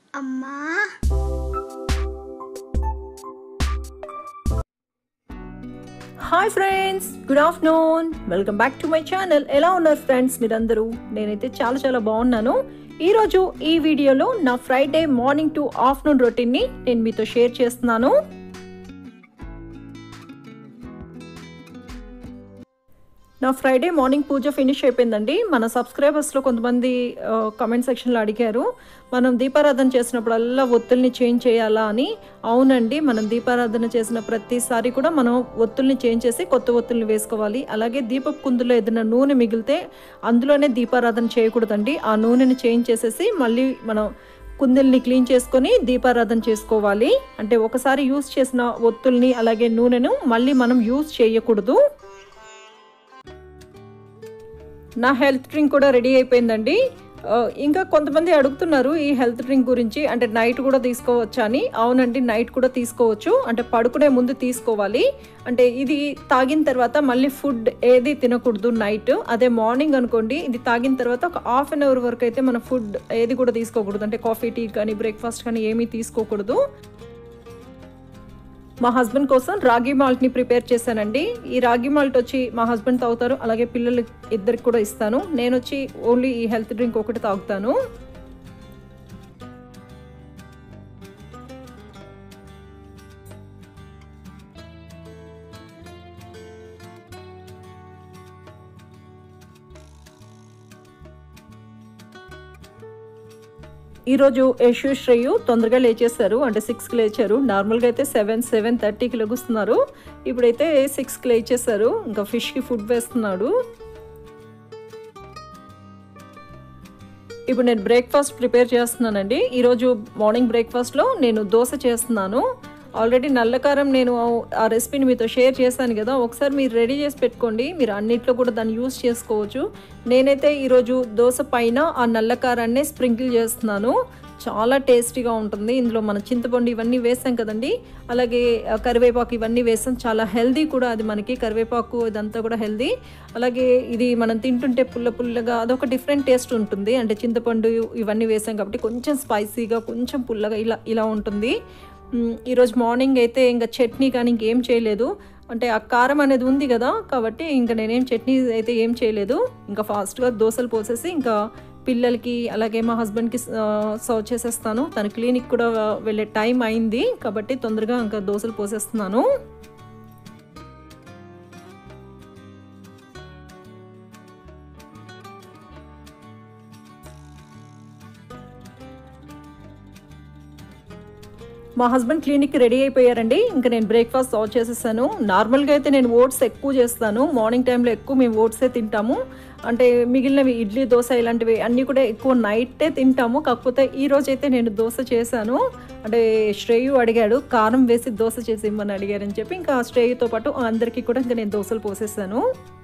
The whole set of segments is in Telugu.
అమ్మా hi friends good afternoon welcome back to my channel ఎలా ఉన్నారు ఫ్రెండ్స్ మీరందరూ నేనైతే చాలా చాలా బాగున్నాను ఈరోజు ఈ వీడియోలో నా ఫ్రైడే మార్నింగ్ టు ఆఫ్టర్నూన్ రొటీన్ని నేను మీతో షేర్ చేస్తున్నాను నా ఫ్రైడే మార్నింగ్ పూజ ఫినిష్ అయిపోయిందండి మన సబ్స్క్రైబర్స్లో కొంతమంది కమెంట్ సెక్షన్లో అడిగారు మనం దీపారాధన చేసినప్పుడల్లా ఒత్తుల్ని చేంజ్ చేయాలా అని అవునండి మనం దీపారాధన చేసిన ప్రతిసారి కూడా మనం ఒత్తుల్ని చేంజ్ చేసి కొత్త ఒత్తుల్ని వేసుకోవాలి అలాగే దీపపు కుందులో ఏదైనా నూనె మిగిలితే అందులోనే దీపారాధన చేయకూడదండి ఆ నూనెని చేంజ్ చేసేసి మళ్ళీ మనం కుందెల్ని క్లీన్ చేసుకొని దీపారాధన చేసుకోవాలి అంటే ఒకసారి యూస్ చేసిన ఒత్తుల్ని అలాగే నూనెను మళ్ళీ మనం యూస్ చేయకూడదు నా హెల్త్ డ్రింక్ కూడా రెడీ అయిపోయిందండి ఆ, ఇంకా కొంతమంది అడుగుతున్నారు ఈ హెల్త్ డ్రింక్ గురించి అంటే నైట్ కూడా తీసుకోవచ్చా అని అవునండి నైట్ కూడా తీసుకోవచ్చు అంటే పడుకునే ముందు తీసుకోవాలి అంటే ఇది తాగిన తర్వాత మళ్ళీ ఫుడ్ ఏది తినకూడదు నైట్ అదే మార్నింగ్ అనుకోండి ఇది తాగిన తర్వాత ఒక హాఫ్ అన్ అవర్ వరకు అయితే మన ఫుడ్ ఏది కూడా తీసుకోకూడదు అంటే కాఫీ టీ కానీ బ్రేక్ఫాస్ట్ కానీ ఏమీ తీసుకోకూడదు మా హస్బెండ్ కోసం రాగి మాల్ట్ని ప్రిపేర్ చేశానండి ఈ రాగి మాల్ట్ వచ్చి మా హస్బెండ్ తాగుతారు అలాగే పిల్లలు ఇద్దరికి కూడా ఇస్తాను నేను వచ్చి ఓన్లీ ఈ హెల్త్ డ్రింక్ ఒకటి తాగుతాను ఈరోజు యశు శ్రేయు తొందరగా లేచేశారు అంటే సిక్స్కి లేచారు నార్మల్గా అయితే సెవెన్ సెవెన్ థర్టీకి లెగుస్తున్నారు ఇప్పుడైతే సిక్స్కి లేచేశారు ఇంకా ఫిష్కి ఫుడ్ వేస్తున్నాడు ఇప్పుడు నేను బ్రేక్ఫాస్ట్ ప్రిపేర్ చేస్తున్నానండి ఈరోజు మార్నింగ్ బ్రేక్ఫాస్ట్లో నేను దోశ చేస్తున్నాను ఆల్రెడీ నల్లకారం నేను ఆ రెసిపీని మీతో షేర్ చేశాను కదా ఒకసారి మీరు రెడీ చేసి పెట్టుకోండి మీరు అన్నిట్లో కూడా దాన్ని యూస్ చేసుకోవచ్చు నేనైతే ఈరోజు దోశ పైన ఆ నల్లకారాన్ని స్ప్రింకిల్ చేస్తున్నాను చాలా టేస్టీగా ఉంటుంది ఇందులో మన చింతపండు ఇవన్నీ వేసాం కదండి అలాగే ఆ, కరివేపాకు ఇవన్నీ వేసాం చాలా హెల్దీ కూడా అది మనకి కరివేపాకు ఇదంతా కూడా హెల్దీ అలాగే ఇది మనం తింటుంటే పుల్ల పుల్లగా అదొక డిఫరెంట్ టేస్ట్ ఉంటుంది అంటే చింతపండు ఇవన్నీ వేసాం కాబట్టి కొంచెం స్పైసీగా కొంచెం పుల్లగా ఇలా ఇలా ఉంటుంది మ్, ఈరోజు మార్నింగ్ అయితే ఇంకా చట్నీ కానీ ఇంకేం చేయలేదు అంటే ఆ కారం అనేది ఉంది కదా కాబట్టి ఇంకా నేనేం చట్నీ అయితే ఏం చేయలేదు ఇంకా ఫాస్ట్గా దోశలు పోసేసి ఇంకా పిల్లలకి అలాగే మా హస్బెండ్కి సర్వ్ చేసేస్తాను తన క్లినిక్ కూడా వెళ్ళే టైం అయింది కాబట్టి తొందరగా ఇంకా దోశలు పోసేస్తున్నాను మా హస్బెండ్ క్లినిక్ రెడీ అయిపోయారండి ఇంకా నేను బ్రేక్ఫాస్ట్ సర్వ్ చేసేసాను నార్మల్గా అయితే నేను ఓట్స్ ఎక్కువ చేస్తాను మార్నింగ్ టైంలో ఎక్కువ మేము ఓట్సే తింటాము అంటే మిగిలినవి ఇడ్లీ దోశ ఇలాంటివి అన్నీ కూడా ఎక్కువ నైటే తింటాము కాకపోతే ఈ రోజు అయితే నేను దోశ చేశాను అంటే శ్రేయు అడిగాడు కారం వేసి దోశ చేసి ఇమ్మని అడిగారని చెప్పి ఇంకా శ్రేయుతో పాటు అందరికీ కూడా ఇంకా నేను దోశలు పోసేసాను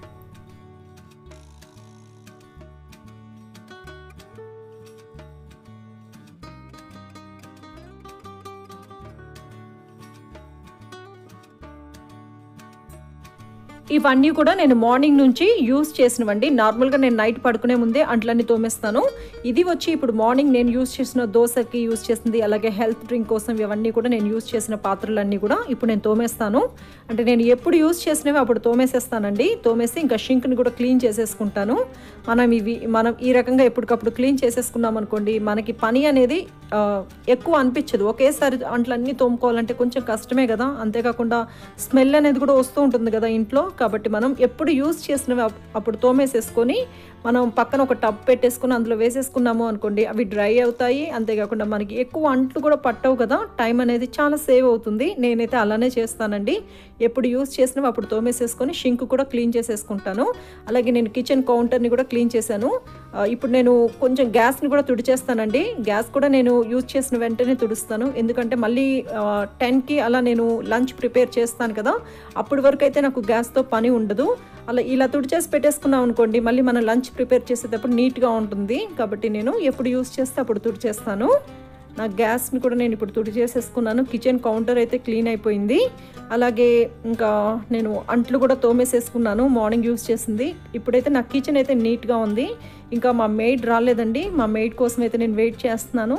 ఇవన్నీ కూడా నేను మార్నింగ్ నుంచి యూస్ చేసినవండి నార్మల్గా నేను నైట్ పడుకునే ముందే అంట్లన్నీ తోమేస్తాను ఇది వచ్చి ఇప్పుడు మార్నింగ్ నేను యూస్ చేసిన దోశకి యూస్ చేసింది అలాగే హెల్త్ డ్రింక్ కోసం ఇవన్నీ కూడా నేను యూస్ చేసిన పాత్రలన్నీ కూడా ఇప్పుడు నేను తోమేస్తాను అంటే నేను ఎప్పుడు యూస్ చేసినవి అప్పుడు తోమేసేస్తానండి తోమేసి ఇంకా షింక్ని కూడా క్లీన్ చేసేసుకుంటాను మనం ఇవి మనం ఈ రకంగా ఎప్పటికప్పుడు క్లీన్ చేసేసుకున్నాం అనుకోండి మనకి పని అనేది ఆ, ఎక్కువ అనిపించదు ఒకేసారి అంట్లన్నీ తోముకోవాలంటే కొంచెం కష్టమే కదా అంతేకాకుండా స్మెల్ అనేది కూడా వస్తూ ఉంటుంది కదా ఇంట్లో కాబట్టి మనం ఎప్పుడు యూస్ చేసినవి అప్- అప్పుడు తోమేసేసుకొని మనం పక్కన ఒక టబ్ పెట్టేసుకుని అందులో వేసేసుకున్నాము అనుకోండి అవి డ్రై అవుతాయి అంతేకాకుండా మనకి ఎక్కువ అంట్లు కూడా పట్టవు కదా టైం అనేది చాలా సేవ్ అవుతుంది నేనైతే అలానే చేస్తానండి ఎప్పుడు యూస్ చేసినవి అప్పుడు తోమేసేసుకొని షింక్ కూడా క్లీన్ చేసేసుకుంటాను అలాగే నేను కిచెన్ కౌంటర్ని కూడా క్లీన్ చేశాను ఆ, ఇప్పుడు నేను కొంచెం గ్యాస్ని కూడా తుడిచేస్తానండి గ్యాస్ కూడా నేను యూజ్ చేసిన వెంటనే తుడుస్తాను ఎందుకంటే మళ్ళీ టెన్కి అలా నేను లంచ్ ప్రిపేర్ చేస్తాను కదా అప్పటి వరకు అయితే నాకు గ్యాస్తో పని ఉండదు అలా ఇలా తుడిచేసి పెట్టేసుకున్నాం అనుకోండి మళ్ళీ మనం లంచ్ ప్రిపేర్ చేసేటప్పుడు నీట్గా ఉంటుంది కాబట్టి నేను ఎప్పుడు యూస్ చేస్తే అప్పుడు తుడిచేస్తాను నా గ్యాస్ని కూడా నేను ఇప్పుడు తుడి చేసేసుకున్నాను కిచెన్ కౌంటర్ అయితే క్లీన్ అయిపోయింది అలాగే ఇంకా నేను అంట్లు కూడా తోమేసేసుకున్నాను మార్నింగ్ యూస్ చేసింది ఇప్పుడైతే నా కిచెన్ అయితే నీట్గా ఉంది ఇంకా మా మెయిడ్ రాలేదండి మా మెయిడ్ కోసం అయితే నేను వెయిట్ చేస్తున్నాను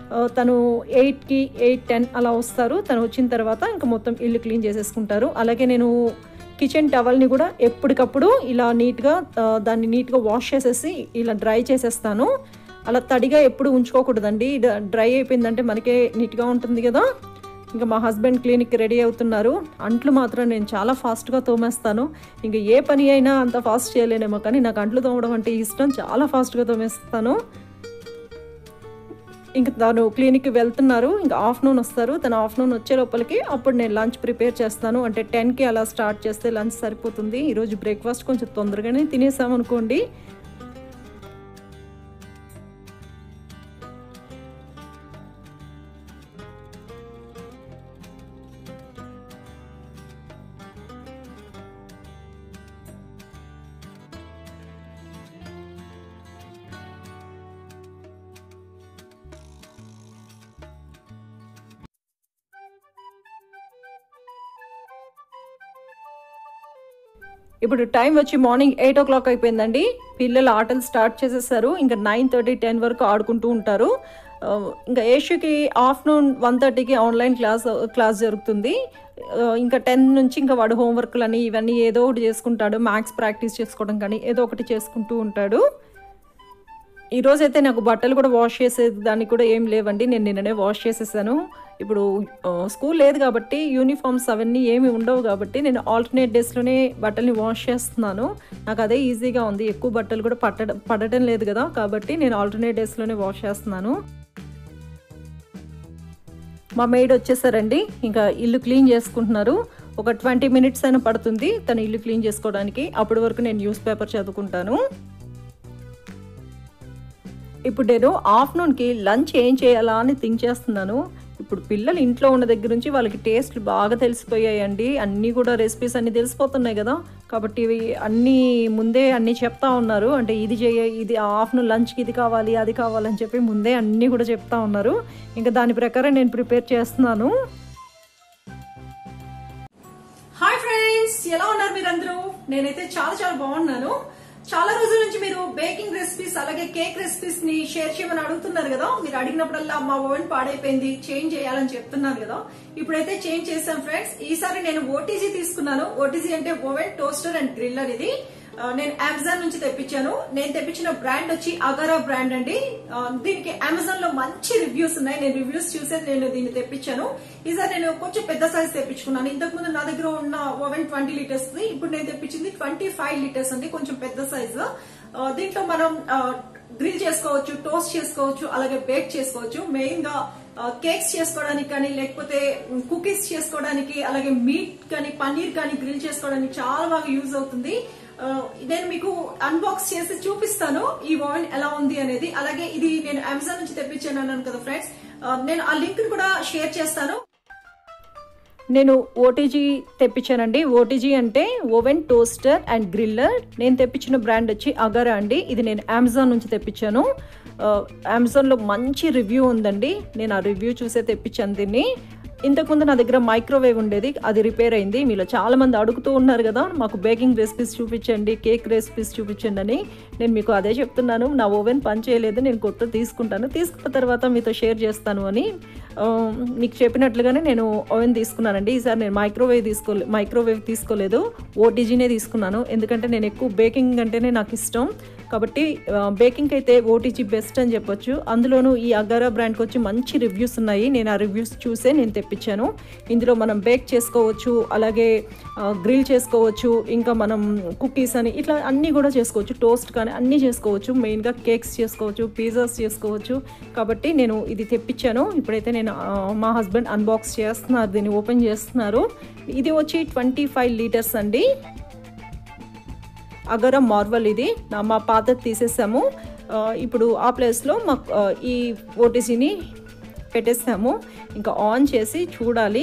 ఆ, తను ఎయిట్కి ఎయిట్ టెన్ అలా వస్తారు తను వచ్చిన తర్వాత ఇంకా మొత్తం ఇల్లు క్లీన్ చేసేసుకుంటారు అలాగే నేను కిచెన్ టవల్ని కూడా ఎప్పటికప్పుడు ఇలా నీట్గా ఆ, దాన్ని నీట్గా వాష్ చేసేసి ఇలా డ్రై చేసేస్తాను అలా తడిగా ఎప్పుడు ఉంచుకోకూడదండి డ- డ్రై అయిపోయిందంటే మనకే నీట్గా ఉంటుంది కదా ఇంకా మా హస్బెండ్ క్లినిక్కి రెడీ అవుతున్నారు అంట్లు మాత్రం నేను చాలా ఫాస్ట్గా తోమేస్తాను ఇంకా ఏ పని అయినా అంత ఫాస్ట్ చేయలేనేమో కానీ నాకు అంట్లు తోమడం అంటే ఇష్టం చాలా ఫాస్ట్గా తోమేస్తాను ఇంకా తను క్లినిక్కి వెళ్తున్నారు ఇంకా ఆఫ్టర్నూన్ వస్తారు తను ఆఫ్టర్నూన్ వచ్చే లోపలికి అప్పుడు నేను లంచ్ ప్రిపేర్ చేస్తాను అంటే టెన్కి అలా స్టార్ట్ చేస్తే లంచ్ సరిపోతుంది ఈరోజు బ్రేక్ఫాస్ట్ కొంచెం తొందరగానే తినేసామనుకోండి ఇప్పుడు టైం వచ్చి మార్నింగ్ ఎయిట్ ఓ క్లాక్ అయిపోయిందండి పిల్లలు ఆటలు స్టార్ట్ చేసేసారు ఇంకా నైన్ థర్టీ టెన్ వరకు ఆడుకుంటూ ఉంటారు ఆ, ఇంకా ఏషుకి ఆఫ్టర్నూన్ వన్ థర్టీకి ఆన్లైన్ క్లాస్ క్లాస్ జరుగుతుంది ఆ, ఇంకా టెన్ నుంచి ఇంకా వాడు హోంవర్క్లని ఇవన్నీ ఏదో ఒకటి చేసుకుంటాడు మ్యాథ్స్ ప్రాక్టీస్ చేసుకోవడం కానీ ఏదో ఒకటి చేసుకుంటూ ఉంటాడు ఈ రోజు అయితే నాకు బట్టలు కూడా వాష్ చేసే దానికి కూడా ఏం లేవండి నేను నిన్ననే వాష్ చేసేసాను ఇప్పుడు ఆ, స్కూల్ లేదు కాబట్టి యూనిఫామ్స్ అవన్నీ ఏమి ఉండవు కాబట్టి నేను ఆల్టర్నేట్ డేస్లోనే బట్టల్ని వాష్ చేస్తున్నాను నాకు అదే ఈజీగా ఉంది ఎక్కువ బట్టలు కూడా పట్టడం పడటం లేదు కదా కాబట్టి నేను ఆల్టర్నేట్ డేస్లోనే వాష్ చేస్తున్నాను మా మెయిడ్ వచ్చేసారండి ఇంకా ఇల్లు క్లీన్ చేసుకుంటున్నారు ఒక ట్వంటీ మినిట్స్ అయినా పడుతుంది తను ఇల్లు క్లీన్ చేసుకోవడానికి అప్పటి వరకు నేను న్యూస్ పేపర్ చదువుకుంటాను ఇప్పుడు నేను ఆఫ్టర్నూన్కి లంచ్ ఏం చేయాలా అని థింక్ చేస్తున్నాను ఇప్పుడు పిల్లలు ఇంట్లో ఉన్న దగ్గర నుంచి వాళ్ళకి టేస్ట్ బాగా తెలిసిపోయాయండి అన్నీ కూడా రెసిపీస్ అన్నీ తెలిసిపోతున్నాయి కదా కాబట్టి ఇవి అన్నీ ముందే అన్నీ చెప్తా ఉన్నారు అంటే ఇది చేయ ఇది ఆఫ్టర్నూన్ లంచ్కి ఇది కావాలి అది కావాలని చెప్పి ముందే అన్నీ కూడా చెప్తా ఉన్నారు ఇంకా దాని ప్రకారం నేను ప్రిపేర్ చేస్తున్నాను హాయ్ ఫ్రెండ్స్ ఎలా ఉన్నారు మీరందరూ నేనైతే చాలా చాలా బాగున్నాను చాలా రోజుల నుంచి మీరు బేకింగ్ రెసిపీస్ అలాగే కేక్ రెసిపీస్ ని షేర్ చేయమని అడుగుతున్నారు కదా మీరు అడిగినప్పుడల్లా మా ఓవెన్ పాడైపోయింది చేంజ్ చేయాలని చెప్తున్నారు కదా ఇప్పుడైతే చేంజ్ చేశాం ఫ్రెండ్స్ ఈసారి నేను ఓటీజీ తీసుకున్నాను ఓటీజీ అంటే ఓవెన్ టోస్టర్ అండ్ గ్రిల్లర్ ఇది ఆ, నేను అమెజాన్ నుంచి తెప్పించాను నేను తెప్పించిన బ్రాండ్ వచ్చి అగారా బ్రాండ్ అండి ఆ, దీనికి అమెజాన్ లో మంచి రివ్యూస్ ఉన్నాయి నేను రివ్యూస్ చూసే నేను దీన్ని తెప్పించాను ఈసారి నేను కొంచెం పెద్ద సైజ్ తెప్పించుకున్నాను ఇంతకు ముందు నా దగ్గర ఉన్న ఓవెన్ ట్వంటీ లీటర్స్ ఇప్పుడు నేను తెప్పించింది ట్వంటీ ఫైవ్ లీటర్స్ అండి కొంచెం పెద్ద సైజు దీంట్లో మనం గ్రిల్ చేసుకోవచ్చు టోస్ట్ చేసుకోవచ్చు అలాగే బేక్ చేసుకోవచ్చు మెయిన్ గా కేక్స్ చేసుకోవడానికి కానీ లేకపోతే కుకీస్ చేసుకోవడానికి అలాగే మీట్ కానీ పన్నీర్ కానీ గ్రిల్ చేసుకోవడానికి చాలా బాగా యూజ్ అవుతుంది ఆ, నేను మీకు అన్బాక్స్ చేసి చూపిస్తాను ఈ ఓవెన్ ఎలా ఉంది అనేది అలాగే ఇది నేను అమెజాన్ నుంచి తెప్పించాను అన్నాను కదా ఫ్రెండ్స్ నేను ఆ లింక్ కూడా షేర్ చేస్తాను నేను ఓటీజీ తెప్పించానండి ఓటీజీ అంటే ఓవెన్ టోస్టర్ అండ్ గ్రిల్లర్ నేను తెప్పించిన బ్రాండ్ వచ్చి అగరా అండి ఇది నేను అమెజాన్ నుంచి తెప్పించాను ఆ, అమెజాన్లో మంచి రివ్యూ ఉందండి నేను ఆ రివ్యూ చూసే తెప్పించాను దీన్ని ఇంతకుముందు నా దగ్గర మైక్రోవేవ్ ఉండేది అది రిపేర్ అయింది మీలో చాలా మంది అడుగుతూ ఉన్నారు కదా మాకు బేకింగ్ రెసిపీస్ చూపించండి కేక్ రెసిపీస్ చూపించండి అని నేను మీకు అదే చెప్తున్నాను నా ఓవెన్ పని చేయలేదు నేను కొత్త తీసుకుంటాను తీసుకున్న తర్వాత మీతో షేర్ చేస్తాను అని ఆ, మీకు చెప్పినట్లుగానే నేను ఓవెన్ తీసుకున్నానండి ఈసారి నేను మైక్రోవేవ్ తీసుకోలే మైక్రోవేవ్ తీసుకోలేదు ఓటీజీనే తీసుకున్నాను ఎందుకంటే నేను ఎక్కువ బేకింగ్ అంటేనే నాకు ఇష్టం కాబట్టి బేకింగ్ అయితే ఓటీజీ బెస్ట్ అని చెప్పొచ్చు అందులోనూ ఈ అగారా బ్రాండ్కి వచ్చి మంచి రివ్యూస్ ఉన్నాయి నేను ఆ రివ్యూస్ చూసే నేను తెప్పించాను ఇందులో మనం బేక్ చేసుకోవచ్చు అలాగే గ్రిల్ చేసుకోవచ్చు ఇంకా మనం కుకీస్ అని ఇట్లా అన్నీ కూడా చేసుకోవచ్చు టోస్ట్ కానీ అన్నీ చేసుకోవచ్చు మెయిన్గా కేక్స్ చేసుకోవచ్చు పిజ్జాస్ చేసుకోవచ్చు కాబట్టి నేను ఇది తెప్పించాను ఇప్పుడైతే నేను ఆ, మా హస్బెండ్ అన్బాక్స్ చేస్తున్నారు దీన్ని ఓపెన్ చేస్తున్నారు ఇది వచ్చి ట్వంటీ ఫైవ్ లీటర్స్ అండి అగర మార్వల్ ఇది నా మా పాత తీసేసాము ఆ, ఇప్పుడు ఆ ప్లేస్లో మాకు ఆ, ఈ ఓటీసీని పెట్టేసాము ఇంకా ఆన్ చేసి చూడాలి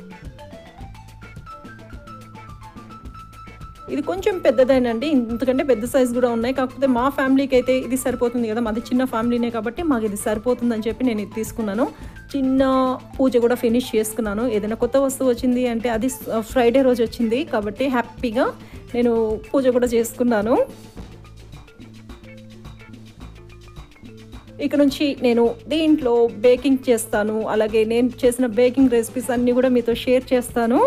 ఇది కొంచెం పెద్దదేనండి ఇంతకంటే పెద్ద సైజ్ కూడా ఉన్నాయి కాకపోతే మా ఫ్యామిలీకి అయితే ఇది సరిపోతుంది కదా మాది చిన్న ఫ్యామిలీనే కాబట్టి మాకు ఇది సరిపోతుందని చెప్పి నేను ఇది తీసుకున్నాను చిన్న పూజ కూడా ఫినిష్ చేసుకున్నాను ఏదైనా కొత్త వస్తువు వచ్చింది అంటే అది ఫ్రైడే రోజు వచ్చింది కాబట్టి హ్యాపీగా నేను పూజ కూడా చేసుకున్నాను ఇక నుంచి నేను దీంట్లో బేకింగ్ చేస్తాను అలాగే నేను చేసిన బేకింగ్ రెసిపీస్ అన్నీ కూడా మీతో షేర్ చేస్తాను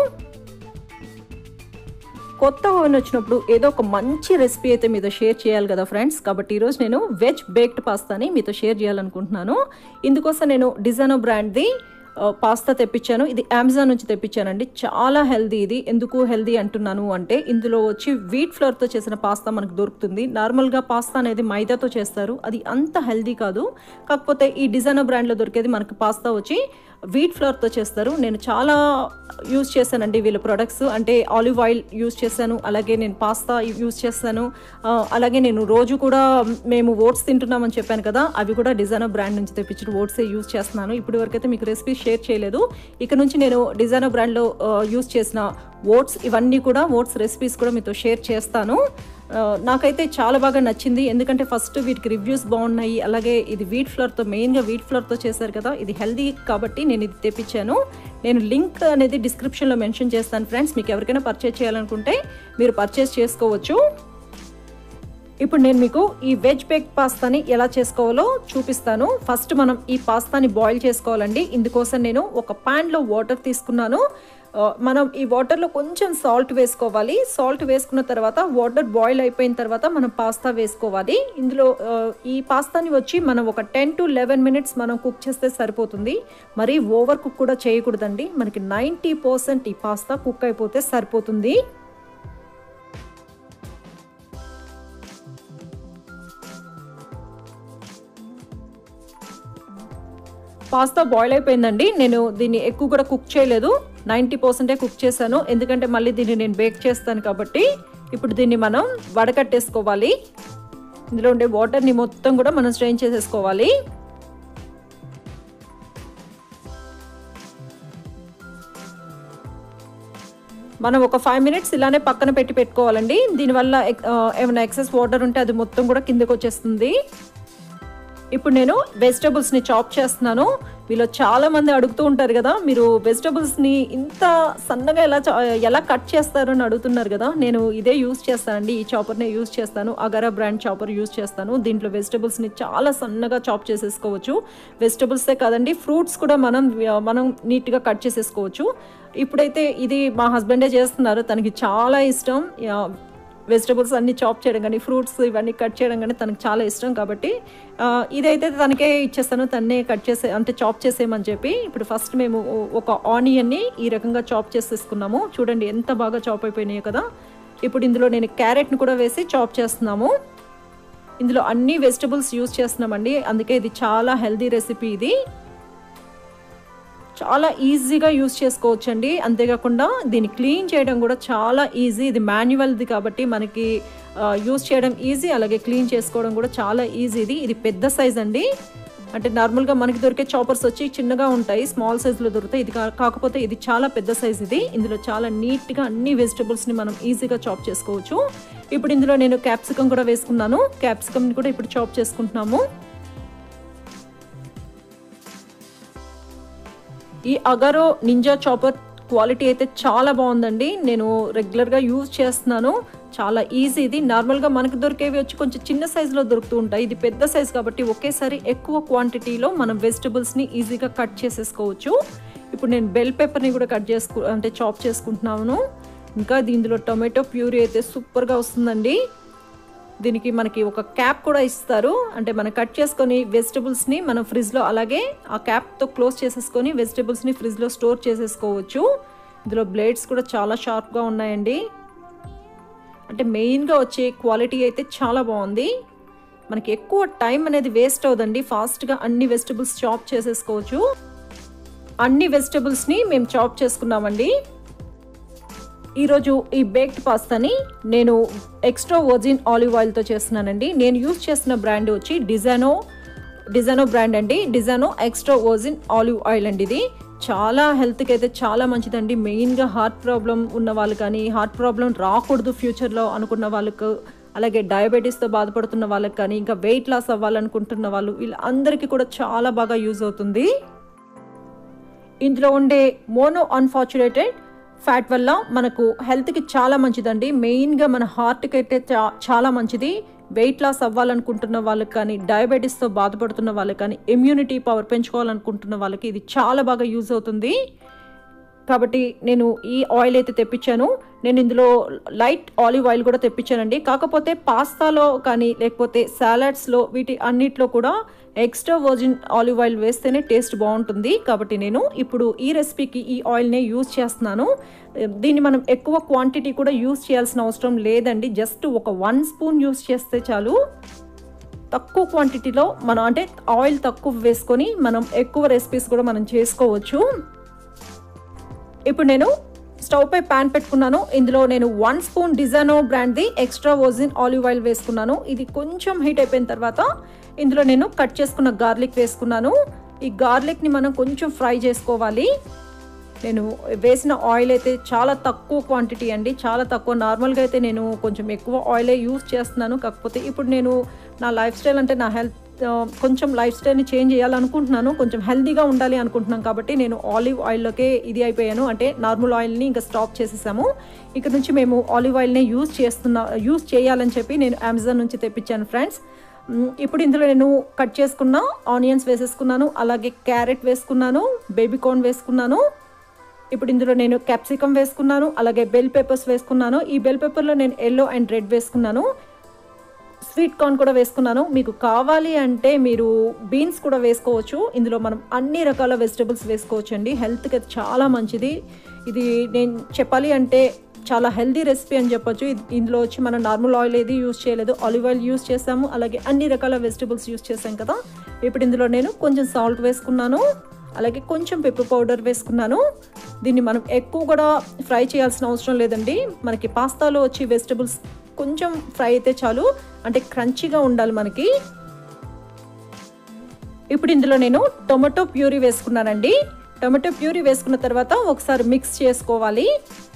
కొత్త ఓవెన్ వచ్చినప్పుడు ఏదో ఒక మంచి రెసిపీ అయితే మీతో షేర్ చేయాలి కదా ఫ్రెండ్స్ కాబట్టి ఈరోజు నేను వెజ్ బేక్డ్ పాస్తాని మీతో షేర్ చేయాలనుకుంటున్నాను ఇందుకోసం నేను డిజైనో బ్రాండ్ది ఆ, పాస్తా తెప్పించాను ఇది అమెజాన్ నుంచి తెప్పించానండి చాలా హెల్దీ ఇది ఎందుకు హెల్దీ అంటున్నాను అంటే ఇందులో వచ్చి వీట్ ఫ్లోర్తో చేసిన పాస్తా మనకు దొరుకుతుంది నార్మల్గా పాస్తా అనేది మైదాతో చేస్తారు అది అంత హెల్దీ కాదు కాకపోతే ఈ డిజైనర్ బ్రాండ్లో దొరికేది మనకు పాస్తా వచ్చి వీట్ ఫ్లోర్తో చేస్తారు నేను చాలా యూస్ చేశానండి వీళ్ళ ప్రొడక్ట్స్ అంటే ఆలివ్ ఆయిల్ యూస్ చేశాను అలాగే నేను పాస్తా యూస్ చేస్తాను ఆ, అలాగే నేను రోజు కూడా మేము ఓట్స్ తింటున్నామని చెప్పాను కదా అవి కూడా డిజైనర్ బ్రాండ్ నుంచి తెప్పించిన ఓట్సే యూస్ చేస్తున్నాను ఇప్పటి వరకు అయితే మీకు రెసిపీ షేర్ చేయలేదు ఇక నుంచి నేను డిజైనర్ బ్రాండ్లో యూస్ చేసిన ఓట్స్ ఇవన్నీ కూడా ఓట్స్ రెసిపీస్ కూడా మీతో షేర్ చేస్తాను ఆ, నాకైతే చాలా బాగా నచ్చింది ఎందుకంటే ఫస్ట్ వీటికి రివ్యూస్ బాగున్నాయి అలాగే ఇది వీట్ ఫ్లోర్తో మెయిన్గా వీట్ ఫ్లోర్తో చేశారు కదా ఇది హెల్దీ కాబట్టి నేను ఇది తెప్పించాను నేను లింక్ అనేది డిస్క్రిప్షన్లో మెన్షన్ చేస్తాను ఫ్రెండ్స్ మీకు ఎవరికైనా పర్చేస్ చేయాలనుకుంటే మీరు పర్చేస్ చేసుకోవచ్చు ఇప్పుడు నేను మీకు ఈ వెజ్ బేక్ పాస్తాని ఎలా చేసుకోవాలో చూపిస్తాను ఫస్ట్ మనం ఈ పాస్తాని బాయిల్ చేసుకోవాలండి ఇందుకోసం నేను ఒక ప్యాన్లో వాటర్ తీసుకున్నాను ఆ, మనం ఈ వాటర్లో కొంచెం సాల్ట్ వేసుకోవాలి సాల్ట్ వేసుకున్న తర్వాత వాటర్ బాయిల్ అయిపోయిన తర్వాత మనం పాస్తా వేసుకోవాలి ఇందులో ఆ, ఈ పాస్తాని వచ్చి మనం ఒక టెన్ టు లెవెన్ మినిట్స్ మనం కుక్ చేస్తే సరిపోతుంది మరి ఓవర్ కుక్ కూడా చేయకూడదండి మనకి నైంటీ పర్సెంట్ ఈ పాస్తా కుక్ అయిపోతే సరిపోతుంది పాస్తా బాయిల్ అయిపోయిందండి నేను దీన్ని ఎక్కువ కూడా కుక్ చేయలేదు నైంటీ పర్సెంటే కుక్ చేశాను ఎందుకంటే మళ్ళీ దీన్ని నేను బేక్ చేస్తాను కాబట్టి ఇప్పుడు దీన్ని మనం వడకట్టేసుకోవాలి ఇందులో ఉండే వాటర్ని మొత్తం కూడా మనం స్ట్రెయిన్ చేసేసుకోవాలి మనం ఒక ఫైవ్ మినిట్స్ ఇలానే పక్కన పెట్టి పెట్టుకోవాలండి దీనివల్ల ఎక్- ఆ, ఏమైనా ఎక్సెస్ వాటర్ ఉంటే అది మొత్తం కూడా కిందకు వచ్చేస్తుంది ఇప్పుడు నేను వెజిటబుల్స్ని చాప్ చేస్తున్నాను మీలో చాలా మంది అడుగుతూ ఉంటారు కదా మీరు వెజిటబుల్స్ని ఇంత సన్నగా ఎలా చా- ఎలా కట్ చేస్తారు అని అడుగుతున్నారు కదా నేను ఇదే యూస్ చేస్తానండి ఈ చాపర్నే యూస్ చేస్తాను అగరా బ్రాండ్ చాపర్ యూస్ చేస్తాను దీంట్లో వెజిటబుల్స్ని చాలా సన్నగా చాప్ చేసేసుకోవచ్చు వెజిటబుల్సే కాదండి ఫ్రూట్స్ కూడా మనం మనం నీట్గా కట్ చేసేసుకోవచ్చు ఇప్పుడైతే ఇది మా హస్బెండే చేస్తున్నారు తనకి చాలా ఇష్టం యా, వెజిటబుల్స్ అన్ని చాప్ చేయడం కానీ ఫ్రూట్స్ ఇవన్నీ కట్ చేయడం కానీ తనకు చాలా ఇష్టం కాబట్టి ఆ, ఇదైతే తనకే ఇచ్చేస్తాను తన్నే కట్ చేసే అంటే చాప్ చేసేయమని చెప్పి ఇప్పుడు ఫస్ట్ మేము ఓ- ఒక ఆనియన్ని ఈ రకంగా చాప్ చేసేసుకున్నాము చూడండి ఎంత బాగా చాప్ అయిపోయినాయో కదా ఇప్పుడు ఇందులో నేను క్యారెట్ని కూడా వేసి చాప్ చేస్తున్నాము ఇందులో అన్ని వెజిటబుల్స్ యూస్ చేస్తున్నామండి అందుకే ఇది చాలా హెల్దీ రెసిపీ ఇది చాలా ఈజీగా యూస్ చేసుకోవచ్చు అండి అంతేకాకుండా దీన్ని క్లీన్ చేయడం కూడా చాలా ఈజీ ఇది మాన్యువల్ది కాబట్టి మనకి యూస్ చేయడం ఈజీ అలాగే క్లీన్ చేసుకోవడం కూడా చాలా ఈజీ ఇది ఇది పెద్ద సైజ్ అండి అంటే నార్మల్గా మనకి దొరికే చాపర్స్ వచ్చి చిన్నగా ఉంటాయి స్మాల్ సైజులో దొరుకుతాయి ఇది కా- కాకపోతే ఇది చాలా పెద్ద సైజ్ ఇది ఇందులో చాలా నీట్గా అన్ని వెజిటబుల్స్ని మనం ఈజీగా చాప్ చేసుకోవచ్చు ఇప్పుడు ఇందులో నేను క్యాప్సికమ్ కూడా వేసుకున్నాను క్యాప్సికమ్ని కూడా ఇప్పుడు చాప్ చేసుకుంటున్నాము ఈ అగరో నింజా చాపర్ క్వాలిటీ అయితే చాలా బాగుందండి నేను రెగ్యులర్గా యూజ్ చేస్తున్నాను చాలా ఈజీ ఇది నార్మల్గా మనకు దొరికేవి వచ్చి కొంచెం చిన్న సైజులో దొరుకుతూ ఉంటాయి ఇది పెద్ద సైజ్ కాబట్టి ఒకేసారి ఎక్కువ క్వాంటిటీలో మనం వెజిటబుల్స్ని ఈజీగా కట్ చేసేసుకోవచ్చు ఇప్పుడు నేను బెల్ పెప్పర్ని కూడా కట్ చేసుకు అంటే చాప్ చేసుకుంటున్నాను ఇంకా దీనిలో టొమాటో ప్యూరీ అయితే సూపర్గా వస్తుందండి దీనికి మనకి ఒక క్యాప్ కూడా ఇస్తారు అంటే మనం కట్ చేసుకొని వెజిటబుల్స్ని మనం ఫ్రిడ్జ్లో అలాగే ఆ క్యాప్తో క్లోజ్ చేసేసుకొని వెజిటబుల్స్ని ఫ్రిడ్జ్లో స్టోర్ చేసేసుకోవచ్చు ఇందులో బ్లేడ్స్ కూడా చాలా షార్ప్గా ఉన్నాయండి అంటే మెయిన్గా వచ్చే క్వాలిటీ అయితే చాలా బాగుంది మనకి ఎక్కువ టైం అనేది వేస్ట్ అవుదండి ఫాస్ట్గా అన్ని వెజిటబుల్స్ చాప్ చేసేసుకోవచ్చు అన్ని వెజిటబుల్స్ని మేము చాప్ చేసుకున్నామండి ఈరోజు ఈ బేక్డ్ పాస్తాని నేను ఎక్స్ట్రా వర్జిన్ ఆలివ్ ఆయిల్తో చేస్తున్నానండి నేను యూస్ చేస్తున్న బ్రాండ్ వచ్చి డిజైనో డిజైనో బ్రాండ్ అండి Disano extra virgin olive oil అండి ఇది చాలా హెల్త్కి అయితే చాలా మంచిదండి మెయిన్గా హార్ట్ ప్రాబ్లం ఉన్న వాళ్ళు కానీ హార్ట్ ప్రాబ్లం రాకూడదు ఫ్యూచర్లో అనుకున్న వాళ్ళకు అలాగే డయాబెటీస్తో బాధపడుతున్న వాళ్ళకి కానీ ఇంకా వెయిట్ లాస్ అవ్వాలనుకుంటున్న వాళ్ళు వీళ్ళందరికీ కూడా చాలా బాగా యూజ్ అవుతుంది ఇందులో ఉండే మోనో అన్ఫార్చునేటెడ్ ఫ్యాట్ వల్ల మనకు హెల్త్కి చాలా మంచిదండి మెయిన్గా మన హార్ట్కి అయితే చా చాలా మంచిది వెయిట్ లాస్ అవ్వాలనుకుంటున్న వాళ్ళకి కానీ డయాబెటీస్తో బాధపడుతున్న వాళ్ళకి కానీ ఇమ్యూనిటీ పవర్ పెంచుకోవాలనుకుంటున్న వాళ్ళకి ఇది చాలా బాగా యూజ్ అవుతుంది కాబట్టి నేను ఈ ఆయిల్ అయితే తెప్పించాను నేను ఇందులో లైట్ ఆలివ్ ఆయిల్ కూడా తెప్పించానండి కాకపోతే పాస్తాలో కానీ లేకపోతే సాలాడ్స్లో వీటి అన్నిట్లో కూడా ఎక్స్ట్రా వర్జిన్ ఆలివ్ ఆయిల్ వేస్తేనే టేస్ట్ బాగుంటుంది కాబట్టి నేను ఇప్పుడు ఈ రెసిపీకి ఈ ఆయిల్నే యూజ్ చేస్తున్నాను దీన్ని మనం ఎక్కువ క్వాంటిటీ కూడా యూజ్ చేయాల్సిన అవసరం లేదండి జస్ట్ ఒక వన్ స్పూన్ యూజ్ చేస్తే చాలు తక్కువ క్వాంటిటీలో మనం అంటే ఆయిల్ తక్కువ వేసుకొని మనం ఎక్కువ రెసిపీస్ కూడా మనం చేసుకోవచ్చు ఇప్పుడు నేను స్టవ్ పై ప్యాన్ పెట్టుకున్నాను ఇందులో నేను వన్ స్పూన్ డిజానో బ్రాండ్ది ఎక్స్ట్రా వర్జిన్ ఆలివ్ ఆయిల్ వేసుకున్నాను ఇది కొంచెం హీట్ అయిపోయిన తర్వాత ఇందులో నేను కట్ చేసుకున్న గార్లిక్ వేసుకున్నాను ఈ గార్లిక్ని మనం కొంచెం ఫ్రై చేసుకోవాలి నేను వేసిన ఆయిల్ అయితే చాలా తక్కువ క్వాంటిటీ అండి చాలా తక్కువ నార్మల్గా అయితే నేను కొంచెం ఎక్కువ ఆయిలే యూస్ చేస్తున్నాను కాకపోతే ఇప్పుడు నేను నా లైఫ్ స్టైల్ అంటే నా హెల్త్ కొంచెం లైఫ్ స్టైల్ని చేంజ్ చేయాలనుకుంటున్నాను కొంచెం హెల్తీగా ఉండాలి అనుకుంటున్నాను కాబట్టి నేను ఆలివ్ ఆయిల్లోకే ఇది అయిపోయాను అంటే నార్మల్ ఆయిల్ని ఇంకా స్టాప్ చేసేసాము ఇక్కడ నుంచి మేము ఆలివ్ ఆయిల్ని యూజ్ చేస్తున్నా యూజ్ చేయాలని చెప్పి నేను అమెజాన్ నుంచి తెప్పించాను ఫ్రెండ్స్ ఇప్పుడు ఇందులో నేను కట్ చేసుకున్న ఆనియన్స్ వేసేసుకున్నాను అలాగే క్యారెట్ వేసుకున్నాను బేబీ కార్న్ వేసుకున్నాను ఇప్పుడు ఇందులో నేను క్యాప్సికమ్ వేసుకున్నాను అలాగే బెల్ పేపర్స్ వేసుకున్నాను ఈ బెల్ పేపర్లో నేను ఎల్లో అండ్ రెడ్ వేసుకున్నాను స్వీట్ కార్న్ కూడా వేసుకున్నాను మీకు కావాలి అంటే మీరు బీన్స్ కూడా వేసుకోవచ్చు ఇందులో మనం అన్ని రకాల వెజిటబుల్స్ వేసుకోవచ్చు అండి హెల్త్కి అది చాలా మంచిది ఇది నేను చెప్పాలి అంటే చాలా హెల్దీ రెసిపీ అని చెప్పొచ్చు ఇందులో వచ్చి మనం నార్మల్ ఆయిల్ ఏది యూస్ చేయలేదు ఆలివ్ ఆయిల్ యూస్ చేసాము అలాగే అన్ని రకాల వెజిటబుల్స్ యూస్ చేసాం కదా ఇప్పుడు ఇందులో నేను కొంచెం సాల్ట్ వేసుకున్నాను అలాగే కొంచెం పెప్పర్ పౌడర్ వేసుకున్నాను దీన్ని మనం ఎక్కువ కూడా ఫ్రై చేయాల్సిన అవసరం లేదండి మనకి పాస్తాలో వచ్చి వెజిటబుల్స్ కొంచెం ఫ్రై అయితే చాలు అంటే క్రంచీగా ఉండాలి మనకి ఇప్పుడు ఇందులో నేను టొమాటో ప్యూరీ వేసుకున్నానండి టొమాటో ప్యూరీ వేసుకున్న తర్వాత ఒకసారి మిక్స్ చేసుకోవాలి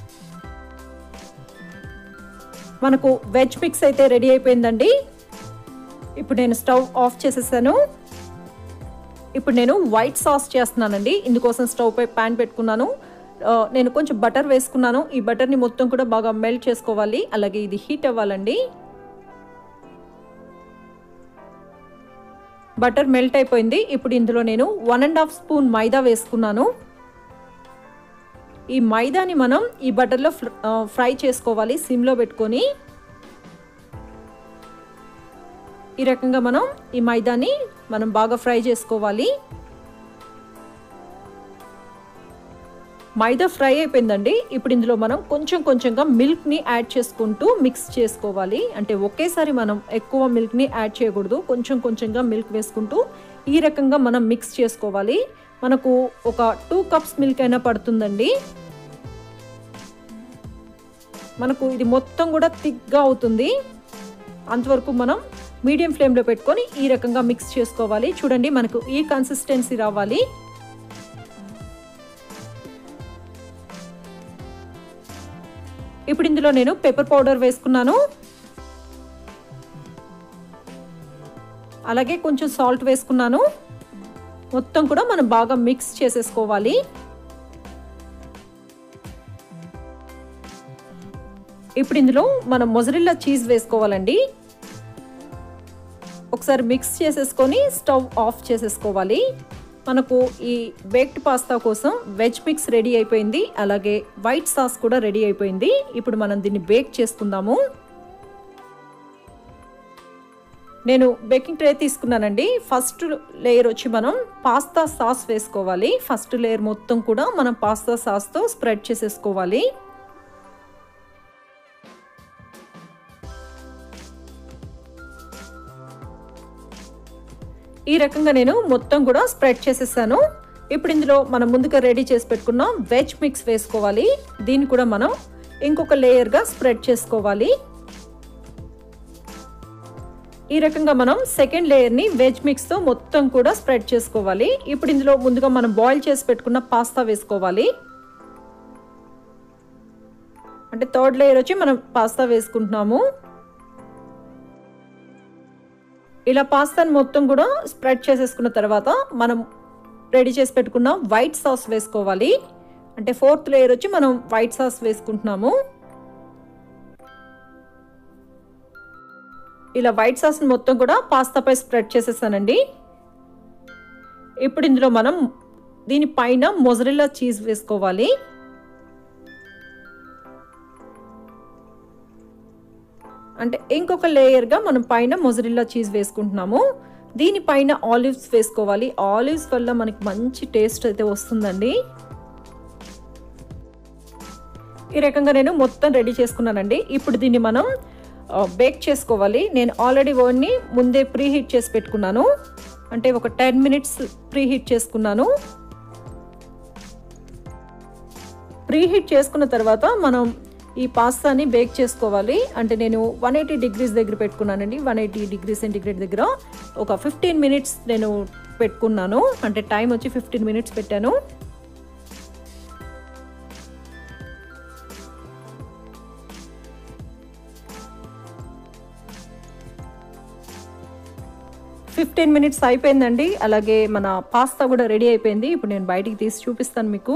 మనకు వెజ్ మిక్స్ అయితే రెడీ అయిపోయిందండి ఇప్పుడు నేను స్టవ్ ఆఫ్ చేసేసాను ఇప్పుడు నేను వైట్ సాస్ చేస్తున్నానండి ఇందుకోసం స్టవ్ పై ప్యాన్ పెట్టుకున్నాను నేను కొంచెం బటర్ వేసుకున్నాను ఈ బటర్ని మొత్తం కూడా బాగా మెల్ట్ చేసుకోవాలి అలాగే ఇది హీట్ అవ్వాలండి బటర్ మెల్ట్ అయిపోయింది ఇప్పుడు ఇందులో నేను వన్ అండ్ హాఫ్ స్పూన్ మైదా వేసుకున్నాను ఈ మైదాని మనం ఈ బటర్లో ఫ్రై చేసుకోవాలి సిమ్లో పెట్టుకొని ఈ రకంగా మనం ఈ మైదాని మనం బాగా ఫ్రై చేసుకోవాలి మైదా ఫ్రై అయిపోయిందండి ఇప్పుడు ఇందులో మనం కొంచెం కొంచెంగా మిల్క్ని యాడ్ చేసుకుంటూ మిక్స్ చేసుకోవాలి అంటే ఒకేసారి మనం ఎక్కువ మిల్క్ని యాడ్ చేయకూడదు కొంచెం కొంచెంగా మిల్క్ వేసుకుంటూ ఈ రకంగా మనం మిక్స్ చేసుకోవాలి మనకు ఒక టూ కప్స్ మిల్క్ అయినా పడుతుందండి మనకు ఇది మొత్తం కూడా థిక్గా అవుతుంది అంతవరకు మనం మీడియం ఫ్లేమ్లో పెట్టుకొని ఈ రకంగా మిక్స్ చేసుకోవాలి చూడండి మనకు ఈ కన్సిస్టెన్సీ రావాలి ఇప్పుడు ఇందులో నేను పెప్పర్ పౌడర్ వేసుకున్నాను అలాగే కొంచెం సాల్ట్ వేసుకున్నాను మొత్తం కూడా మనం బాగా మిక్స్ చేసేసుకోవాలి ఇప్పుడు ఇందులో మనం మొజరిల్లా చీజ్ వేసుకోవాలండి ఒకసారి మిక్స్ చేసేసుకొని స్టవ్ ఆఫ్ చేసేసుకోవాలి మనకు ఈ బేక్డ్ పాస్తా కోసం వెజ్ మిక్స్ రెడీ అయిపోయింది అలాగే వైట్ సాస్ కూడా రెడీ అయిపోయింది ఇప్పుడు మనం దీన్ని బేక్ చేసుకుందాము నేను బేకింగ్ ట్రే తీసుకున్నానండి ఫస్ట్ లేయర్ వచ్చి మనం పాస్తా సాస్ వేసుకోవాలి ఫస్ట్ లేయర్ మొత్తం కూడా మనం పాస్తా సాస్తో స్ప్రెడ్ చేసేసుకోవాలి ఈ రకంగా నేను మొత్తం కూడా స్ప్రెడ్ చేసేసాను ఇప్పుడు ఇందులో మనం ముందుగా రెడీ చేసి పెట్టుకున్న వెజ్ మిక్స్ వేసుకోవాలి దీన్ని కూడా మనం ఇంకొక లేయర్గా స్ప్రెడ్ చేసుకోవాలి ఈ రకంగా మనం సెకండ్ లేయర్ని వెజ్ మిక్స్తో మొత్తం కూడా స్ప్రెడ్ చేసుకోవాలి ఇప్పుడు ఇందులో ముందుగా మనం బాయిల్ చేసి పెట్టుకున్న పాస్తా వేసుకోవాలి అంటే థర్డ్ లేయర్ వచ్చి మనం పాస్తా వేసుకుంటున్నాము ఇలా పాస్తాని మొత్తం కూడా స్ప్రెడ్ చేసేసుకున్న తర్వాత మనం రెడీ చేసి పెట్టుకున్న వైట్ సాస్ వేసుకోవాలి అంటే ఫోర్త్ లేయర్ వచ్చి మనం వైట్ సాస్ వేసుకుంటున్నాము ఇలా వైట్ సాస్ మొత్తం కూడా పాస్తాపై స్ప్రెడ్ చేసేసానండి ఇప్పుడు ఇందులో మనం దీనిపైన మొజరిల్లా చీజ్ వేసుకోవాలి అంటే ఇంకొక లేయర్గా మనం పైన మొజరిల్లా చీజ్ వేసుకుంటున్నాము దీనిపైన ఆలివ్స్ వేసుకోవాలి ఆలివ్స్ వల్ల మనకి మంచి టేస్ట్ అయితే వస్తుందండి ఈ రకంగా నేను మొత్తం రెడీ చేసుకున్నానండి ఇప్పుడు దీన్ని మనం బేక్ చేసుకోవాలి నేను ఆల్రెడీ ఓన్ని ముందే ప్రీ హీట్ చేసి పెట్టుకున్నాను అంటే ఒక టెన్ మినిట్స్ ప్రీ హీట్ చేసుకున్నాను ప్రీ హీట్ చేసుకున్న తర్వాత మనం ఈ పాస్తాని బేక్ చేసుకోవాలి అంటే నేను వన్ ఎయిటీ డిగ్రీస్ దగ్గర పెట్టుకున్నానండి వన్ ఎయిటీ డిగ్రీ సెంటిగ్రేడ్ దగ్గర ఒక ఫిఫ్టీన్ మినిట్స్ నేను పెట్టుకున్నాను అంటే టైం వచ్చి ఫిఫ్టీన్ మినిట్స్ పెట్టాను ఫిఫ్టీన్ మినిట్స్ అయిపోయిందండి అలాగే మన పాస్తా కూడా రెడీ అయిపోయింది ఇప్పుడు నేను బయటికి తీసి చూపిస్తాను మీకు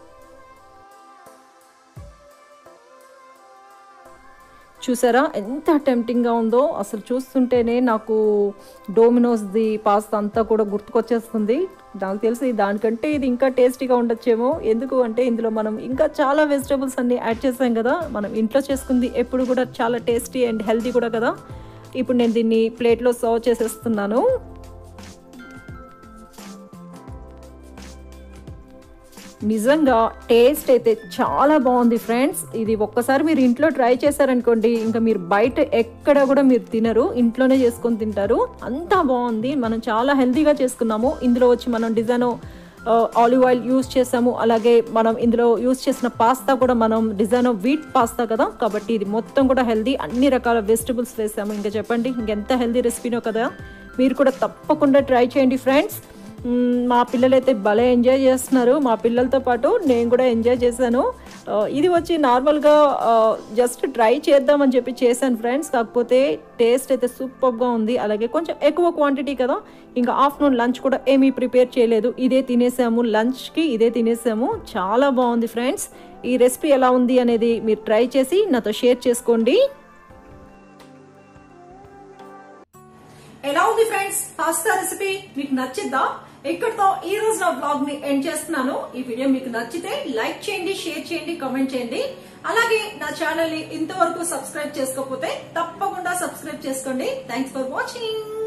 చూసారా ఎంత టెంప్టింగ్గా ఉందో అసలు చూస్తుంటేనే నాకు డోమినోస్ది పాస్తా అంతా కూడా గుర్తుకొచ్చేస్తుంది నాకు తెలిసి దానికంటే ఇది ఇంకా టేస్టీగా ఉండొచ్చేమో ఎందుకు అంటే ఇందులో మనం ఇంకా చాలా వెజిటేబుల్స్ అన్ని యాడ్ చేసాం కదా మనం ఇంట్లో చేసుకుంది ఎప్పుడు కూడా చాలా టేస్టీ అండ్ హెల్తీ కూడా కదా ఇప్పుడు నేను దీన్ని ప్లేట్లో సర్వ్ చేసేస్తున్నాను నిజంగా టేస్ట్ అయితే చాలా బాగుంది ఫ్రెండ్స్ ఇది ఒక్కసారి మీరు ఇంట్లో ట్రై చేశారనుకోండి ఇంకా మీరు బయట ఎక్కడ కూడా మీరు తినరు ఇంట్లోనే చేసుకొని తింటారు అంతా బాగుంది మనం చాలా హెల్తీగా చేసుకున్నాము ఇందులో వచ్చి మనం డిజైన్ ఆలివ్ ఆయిల్ యూస్ చేసాము అలాగే మనం ఇందులో యూస్ చేసిన పాస్తా కూడా మనం డిజైన్ వీట్ పాస్తా కదా కాబట్టి ఇది మొత్తం కూడా హెల్దీ అన్ని రకాల వెజిటబుల్స్ వేసాము ఇంకా చెప్పండి ఇంకెంత హెల్దీ రెసిపీనో కదా మీరు కూడా తప్పకుండా ట్రై చేయండి ఫ్రెండ్స్ మా పిల్లలైతే భలే ఎంజాయ్ చేస్తున్నారు మా పిల్లలతో పాటు నేను కూడా ఎంజాయ్ చేశాను ఇది వచ్చి నార్మల్గా జస్ట్ ట్రై చేద్దామని చెప్పి చేశాను ఫ్రెండ్స్ కాకపోతే టేస్ట్ అయితే సూపర్గా ఉంది అలాగే కొంచెం ఎక్కువ క్వాంటిటీ కదా ఇంకా ఆఫ్టర్నూన్ లంచ్ కూడా ఏమీ ప్రిపేర్ చేయలేదు ఇదే తినేసాము లంచ్కి ఇదే తినేసాము చాలా బాగుంది ఫ్రెండ్స్ ఈ రెసిపీ ఎలా ఉంది అనేది మీరు ట్రై చేసి నాతో షేర్ చేసుకోండి ఎలా ఉంది ఫ్రెండ్స్ పాస్తా రెసిపీ మీకు నచ్చిద్దా ఇక్కడితో ఈ రోజు నా బ్లాగ్ ని ఎండ్ చేస్తున్నాను ఈ వీడియో మీకు నచ్చితే లైక్ చేయండి షేర్ చేయండి కామెంట్ చేయండి అలాగే నా ఛానల్ ని ఇంతవరకు సబ్స్క్రైబ్ చేసుకోకపోతే తప్పకుండా సబ్స్క్రైబ్ చేసుకోండి థ్యాంక్స్ ఫర్ వాచింగ్